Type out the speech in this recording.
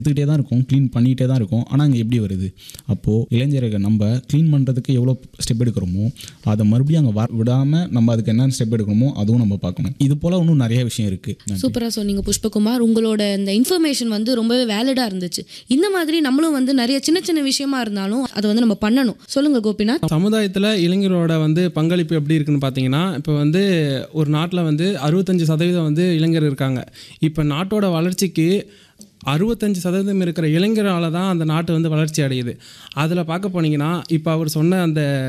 எடுத்துக்கிட்டே தான் இருக்கும் க்ளீன் பண்ணிகிட்டே தான் இருக்கும் ஆனால் அங்கே எப்படி வருது அப்போது இளைஞர்கள் நம்ம க்ளீன் பண்ணுறதுக்கு எவ்வளோ ஸ்டெப் எடுக்கிறோமோ அதை மறுபடியும் அங்கே வ விடாமல் நம்ம அதுக்கு என்னென்ன ஸ்டெப் எடுக்கணுமோ அதுவும் நம்ம பார்க்கணும் இது போல் இன்னும் நிறைய விஷயம் இருக்குது சூப்பராக சொன்னீங்க புஷ்பகுமார் உங்களோட இந்த இன்ஃபர்மேஷன் வந்து ரொம்பவே வேலிடாக இருந்துச்சு இந்த மாதிரி நம்மளும் வந்து நிறைய சின்ன சின்ன விஷயமா இருந்தாலும் அதை வந்து நம்ம பண்ணணும் சொல்லுங்க கோபிநாத் சமுதாயத்தில் இளைஞரோட வந்து பங்களிப்பு எப்படி இருக்குன்னு பார்த்தீங்கன்னா இப்போ வந்து ஒரு நாட்டில் வந்து அறுபத்தஞ்சு சதவீதம் வந்து இளைஞர் இருக்காங்க இப்போ நாட்டோட வளர்ச்சிக்கு அறுபத்தஞ்சு சதவீதம் இருக்கிற இளைஞரால தான் அந்த நாட்டு வந்து வளர்ச்சி அடையுது அதில் பார்க்க போனீங்கன்னா இப்போ அவர் சொன்ன அந்த